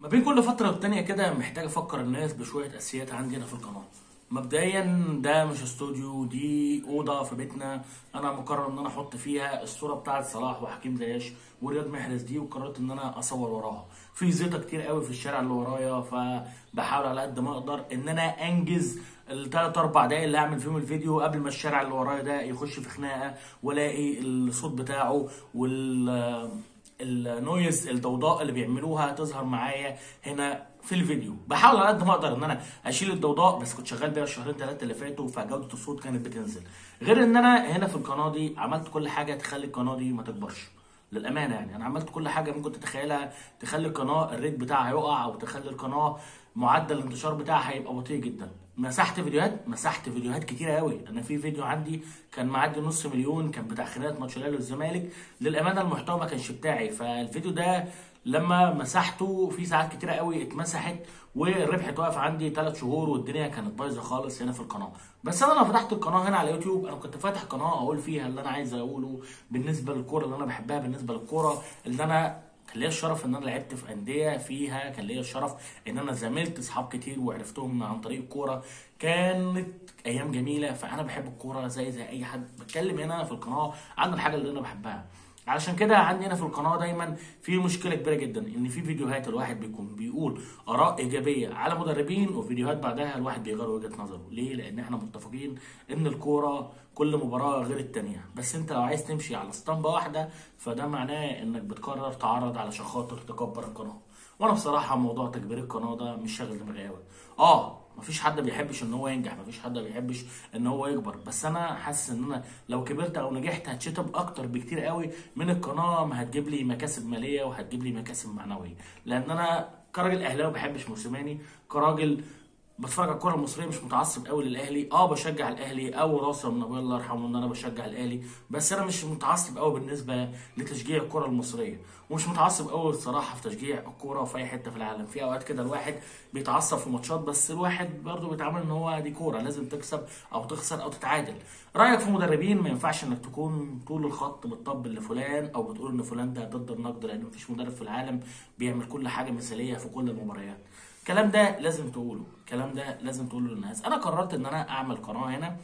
ما بين كل فترة والتانية كده محتاج أفكر الناس بشوية أساسيات عندي هنا في القناة. مبدئيا ده مش استوديو دي أوضة في بيتنا أنا مقرر إن أنا أحط فيها الصورة بتاعة صلاح وحكيم زياش ورياض محرز دي وقررت إن أنا أصور وراها. في زيطة كتير قوي في الشارع اللي ورايا فبحاول على قد ما أقدر إن أنا أنجز الثلاث أربع دقايق اللي هعمل فيهم الفيديو قبل ما الشارع اللي ورايا ده يخش في خناقة وألاقي الصوت بتاعه وال النويز الضوضاء اللي بيعملوها تظهر معايا هنا في الفيديو بحاول على قد ما اقدر ان انا اشيل الضوضاء بس كنت شغال بيها الشهرين ثلاثه اللي فاتوا فجوده الصوت كانت بتنزل غير ان انا هنا في القناه دي عملت كل حاجه تخلي القناه دي ما تكبرش للامانه يعني انا عملت كل حاجه ممكن تتخيلها تخلي القناه الريت بتاعها يقع او تخلي القناه معدل الانتشار بتاعها هيبقى بطيء جدا مسحت فيديوهات مسحت فيديوهات كتيره قوي انا في فيديو عندي كان معدي نص مليون كان بتاع خناقه ماتش الاهلي والزمالك للامانه المحتوى ما كانش بتاعي فالفيديو ده لما مسحته في ساعات كتيره قوي اتمسحت والربح اتوقف عندي ثلاث شهور والدنيا كانت بايظه خالص هنا في القناه بس انا لما فتحت القناه هنا على يوتيوب انا كنت فاتح قناه اقول فيها اللي انا عايز اقوله بالنسبه للكوره اللي انا بحبها بالنسبه للكوره اللي انا كان ليا الشرف ان انا لعبت في انديه فيها كان ليا الشرف ان انا زميلت اصحاب كتير وعرفتهم عن طريق الكوره كانت ايام جميله فانا بحب الكوره زي زي اي حد بتكلم هنا في القناه عن الحاجه اللي انا بحبها علشان كده عندي هنا في القناه دايما في مشكله كبيره جدا ان في فيديوهات الواحد بيكون بيقول اراء ايجابيه على مدربين وفيديوهات بعدها الواحد بيغير وجهه نظره ليه لان احنا متفقين ان الكوره كل مباراه غير التانيه بس انت لو عايز تمشي على اسطمبه واحده فده معناه انك بتقرر تعرض علشان خاطر تكبر القناه وانا بصراحه موضوع تكبير القناه ده مش شاغل دماغي قوي اه مفيش حد بيحبش ان هو ينجح مفيش حد بيحبش ان هو يكبر بس انا حاسس ان انا لو كبرت او نجحت هتشتم اكتر بكتير قوي من القناه ما هتجيب لي مكاسب ماليه وهتجيب لي مكاسب معنويه لان انا كراجل اهلاوي ما بحبش موسيماني كراجل بتفرج على الكره المصريه مش متعصب قوي للاهلي اه بشجع الاهلي او راسه من ابويا الله يرحمه ان انا بشجع الاهلي بس انا مش متعصب قوي بالنسبه لتشجيع الكره المصريه ومش متعصب قوي الصراحه في تشجيع الكوره في اي حته في العالم في اوقات كده الواحد بيتعصب في ماتشات بس الواحد برضه بيتعامل ان هو دي كوره لازم تكسب او تخسر او تتعادل رايك في مدربين ما ينفعش انك تكون طول الخط بتطبل لفلان او بتقول ان فلان ده ضد النقد لان مفيش مدرب في العالم بيعمل كل حاجه مثاليه في كل المباريات الكلام ده لازم تقوله الكلام ده لازم تقوله للناس انا قررت ان انا اعمل قناه هنا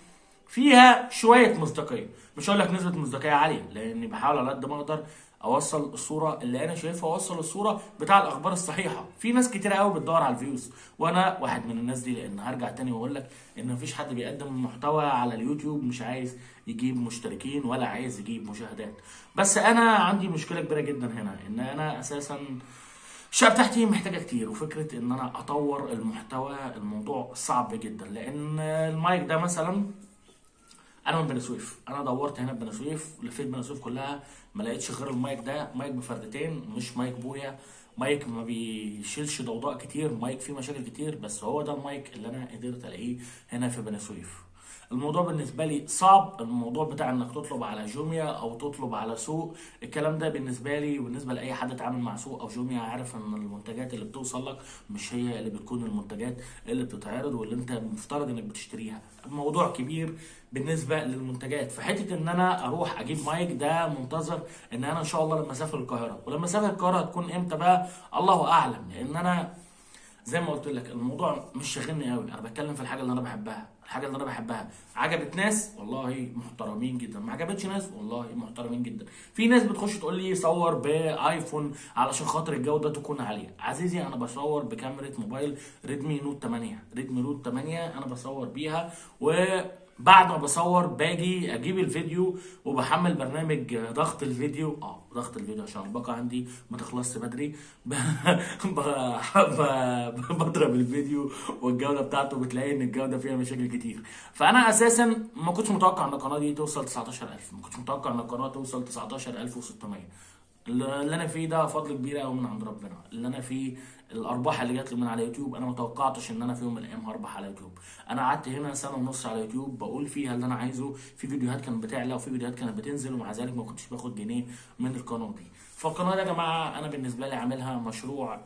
فيها شويه مصداقيه مش هقول لك نسبه مصداقيه عاليه لاني بحاول على قد ما اقدر اوصل الصوره اللي انا شايفها اوصل الصوره بتاع الاخبار الصحيحه في ناس كتير قوي بتدور على الفيوز وانا واحد من الناس دي لان هرجع تاني واقول لك ان مفيش حد بيقدم محتوى على اليوتيوب مش عايز يجيب مشتركين ولا عايز يجيب مشاهدات بس انا عندي مشكله كبيره جدا هنا ان انا اساسا الشقه بتاعتي محتاجه كتير وفكره ان انا اطور المحتوى الموضوع صعب جدا لان المايك ده مثلا انا من بني سويف انا دورت هنا في بني سويف لفيت بني سويف كلها ما لقيتش غير المايك ده مايك بفردتين مش مايك بويا مايك ما بيشيلش ضوضاء كتير مايك فيه مشاكل كتير بس هو ده المايك اللي انا قدرت الاقيه هنا في بني سويف الموضوع بالنسبه لي صعب الموضوع بتاع انك تطلب على جوميا او تطلب على سوق الكلام ده بالنسبه لي وبالنسبه لاي حد اتعامل مع سوق او جوميا عارف ان المنتجات اللي بتوصل لك مش هي اللي بتكون المنتجات اللي بتتعرض واللي انت مفترض انك بتشتريها الموضوع كبير بالنسبه للمنتجات فحته ان انا اروح اجيب مايك ده منتظر ان انا ان شاء الله لما اسافر القاهره ولما اسافر القاهره هتكون امتى بقى الله اعلم لان انا زي ما قلت لك الموضوع مش شاغلني قوي انا بتكلم في الحاجه اللي انا بحبها الحاجه اللي انا بحبها عجبت ناس والله محترمين جدا ما عجبتش ناس والله محترمين جدا في ناس بتخش تقول لي صور بايفون علشان خاطر الجوده تكون عاليه عزيزي انا بصور بكاميرا موبايل ريدمي نوت 8 ريدمي نوت 8 انا بصور بيها و بعد ما بصور باجي اجيب الفيديو وبحمل برنامج ضغط الفيديو اه ضغط الفيديو عشان الباقه عندي ما تخلصش بدري ب... ب... ب... بضرب الفيديو والجوده بتاعته بتلاقي ان الجوده فيها مشاكل كتير فانا اساسا ما كنتش متوقع ان القناه دي توصل 19000 ما كنتش متوقع ان القناه توصل 19600 اللي انا فيه ده فضل كبير قوي من عند ربنا اللي انا فيه الارباح اللي جات لي من على يوتيوب انا ما توقعتش ان انا في يوم من الايام هربح على يوتيوب انا قعدت هنا سنه ونص على يوتيوب بقول فيها اللي انا عايزه في فيديوهات كانت بتعلى وفي فيديوهات كانت بتنزل ومع ذلك ما كنتش باخد جنيه من القناه دي فالقناه دي يا جماعه انا بالنسبه لي عاملها مشروع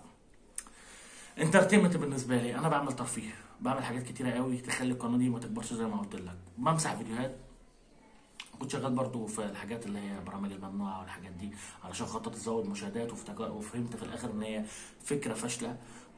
انترتينمنت بالنسبه لي انا بعمل ترفيه بعمل حاجات كتيره قوي تخلي القناه دي ما تكبرش زي ما قلت لك بمسح فيديوهات كنت شغال برضو في الحاجات اللي هي برامج الممنوعه والحاجات دي علشان خاطر تزود مشاهدات وافتكر وفهمت في الاخر ان هي فكره فاشله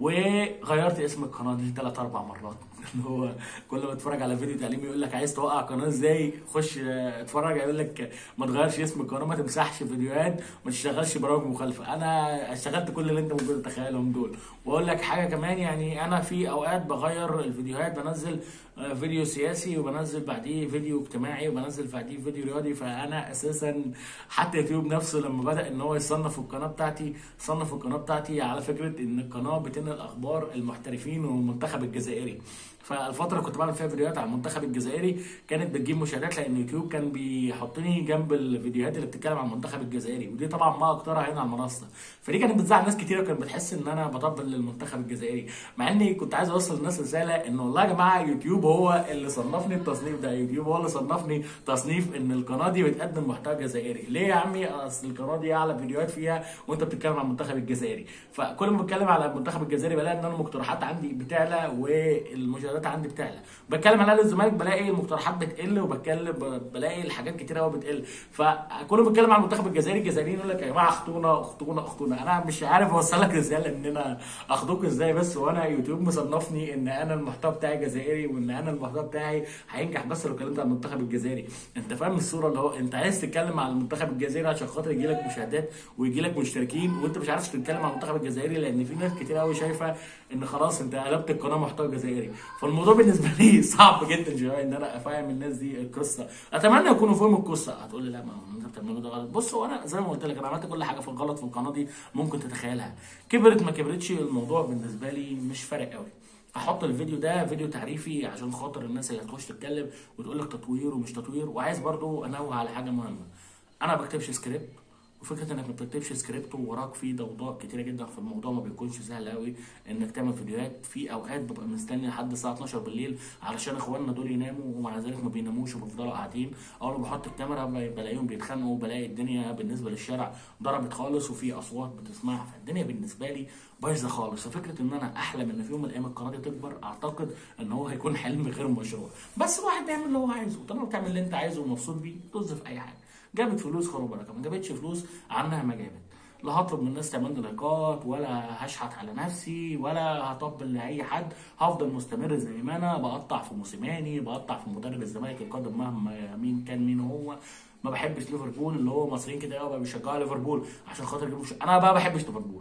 وغيرت اسم القناه دي ثلاث اربع مرات اللي هو كل ما اتفرج على فيديو تعليمي يقول لك عايز توقع قناه ازاي خش آه، اتفرج يقول لك ما تغيرش اسم القناه ما تمسحش فيديوهات ما تشتغلش برامج مخالفه انا اشتغلت كل اللي انت ممكن تتخيلهم دول واقول لك حاجه كمان يعني انا في اوقات بغير الفيديوهات بنزل آه، فيديو سياسي وبنزل بعديه فيديو اجتماعي وبنزل بعديه فيديو رياضي فانا اساسا حتى يوتيوب نفسه لما بدا ان هو يصنف القناه بتاعتي صنف القناه بتاعتي على فكره ان القناه بتنقل اخبار المحترفين والمنتخب الجزائري فالفتره اللي كنت بعمل فيها فيديوهات على المنتخب الجزائري كانت بتجيب مشاهدات لان يوتيوب كان بيحطني جنب الفيديوهات اللي بتتكلم عن المنتخب الجزائري ودي طبعا ما اكترها هنا على المنصه فدي كانت بتزعل ناس كتير وكانت بتحس ان انا بطبل للمنتخب الجزائري مع اني كنت عايز اوصل للناس رساله ان والله يا جماعه يوتيوب هو اللي صنفني التصنيف ده يوتيوب هو اللي صنفني تصنيف ان القناه دي بتقدم محتوى جزائري ليه يا عمي اصل القناه دي اعلى فيديوهات فيها وانت بتتكلم عن المنتخب الجزائري فكل ما بتكلم على المنتخب الجزائري بلاقي ان انا المقترحات عندي بتعلى والمشاهدات عندي بتعلى بتكلم على اهلي والزمالك بلاقي المقترحات بتقل وبتكلم بلاقي الحاجات كتير قوي بتقل فكل ما بتكلم عن المنتخب الجزائري الجزائريين يقول لك يا جماعه اخطونا اخطونا اخطونا انا مش عارف اوصل لك رساله ان انا اخدوك ازاي بس وانا يوتيوب مصنفني ان انا المحتوى بتاعي جزائري وان انا المحتوى بتاعي هينجح بس لو اتكلمت عن المنتخب الجزائري انت فاهم الصوره اللي هو انت عايز تتكلم عن المنتخب الجزائري عشان خاطر يجي لك مشاهدات ويجي لك مشتركين وانت مش عارف تتكلم عن المنتخب الجزائري لان في ناس كتير قوي شايفه ان خلاص انت قلبت القناه محتوى جزائري فالموضوع بالنسبه لي صعب جدا شويه ان انا افهم الناس دي القصه اتمنى يكونوا فهموا القصه هتقول لي لا ما هو انت بتعمله ده غلط بص هو انا زي ما قلت لك انا عملت كل حاجه في الغلط في القناه دي ممكن تتخيلها كبرت ما كبرتش الموضوع بالنسبه لي مش فارق قوي هحط الفيديو ده فيديو تعريفي عشان خاطر الناس اللي هتخش تتكلم وتقول لك تطوير ومش تطوير وعايز برضو انوه على حاجه مهمه انا ما بكتبش سكريبت وفكره انك ما بتكتبش سكريبت ووراك في ضوضاء كتيره جدا في الموضوع ما بيكونش سهل قوي انك تعمل فيديوهات في اوقات ببقى مستني لحد الساعه 12 بالليل علشان اخواننا دول يناموا ومع ذلك ما بيناموش وبيفضلوا قاعدين اول ما بحط الكاميرا ب- بلاقيهم بيتخانقوا بلاقي الدنيا بالنسبه للشارع ضربت خالص وفي اصوات بتسمعها فالدنيا بالنسبه لي بايظه خالص ففكره ان انا احلم ان في يوم من الايام القناه دي تكبر اعتقد ان هو هيكون حلم غير مشروع بس الواحد بيعمل اللي هو عايزه طالما بتعمل اللي انت عايزه ومبسوط بيه طز في اي حاجه جابت فلوس خير وبركه ما جابتش فلوس عنها ما جابت لا هطلب من الناس تعمل لي لايكات ولا هشحت على نفسي ولا هطبل لاي حد هفضل مستمر زي ما انا بقطع في موسيماني بقطع في مدرب الزمالك القادم مهما مين كان مين هو ما بحبش ليفربول اللي هو مصريين كده قوي بيشجعوا ليفربول عشان خاطر يجيبوا ش- انا بقى بحبش ليفربول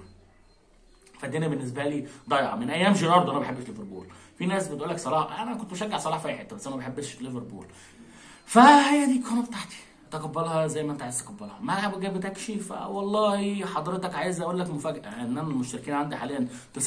فالدنيا بالنسبه لي ضايعه من ايام جيراردو انا ما بحبش ليفربول في ناس بتقول لك صلاح انا كنت بشجع صلاح في اي حته بس انا ما بحبش ليفربول فهي دي القناه بتاعتي تقبلها زي ما انت عايز تقبلها ما عجبتكش فوالله حضرتك عايز اقول لك مفاجاه ان انا المشتركين عندي حاليا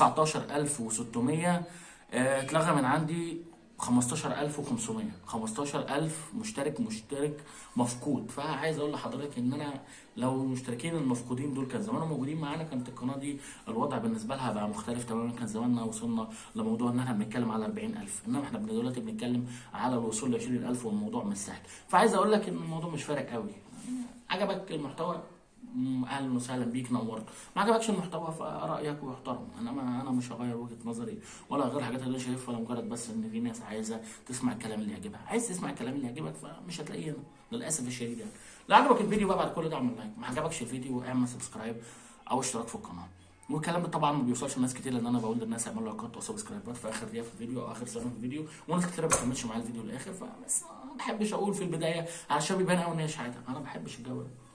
19600 آه، اتلغى من عندي 15500 15000 مشترك مشترك مفقود فعايز اقول لحضرتك ان انا لو المشتركين المفقودين دول كان زمانهم موجودين معانا كانت القناه دي الوضع بالنسبه لها بقى مختلف تماما كان زماننا وصلنا لموضوع ان احنا بنتكلم على 40000 انما احنا دلوقتي بنتكلم على الوصول ل 20000 والموضوع مش سهل فعايز اقول لك ان الموضوع مش فارق قوي عجبك المحتوى مم، اهلا وسهلا بيك نورت ما عجبكش المحتوى فرايك ويحترم انا ما انا مش هغير وجهه نظري ولا هغير الحاجات اللي انا شايفها لمجرد بس ان في ناس عايزه تسمع الكلام اللي يعجبها عايز تسمع الكلام اللي يعجبك فمش هتلاقيه هنا للاسف الشديد يعني لو عجبك الفيديو بقى بعد كل ده اعمل لايك ما عجبكش الفيديو اعمل سبسكرايب او اشتراك في القناه والكلام ده طبعا ما بيوصلش لناس كتير لان انا بقول للناس اعملوا لايكات وسبسكرايبات في اخر دقيقه في الفيديو او اخر ثانيه في الفيديو وناس كتير ما بتكملش معايا الفيديو للاخر فبس ما بحبش اقول في البدايه علشان بيبان قوي ان هي شحاته انا ما بحبش الجو ده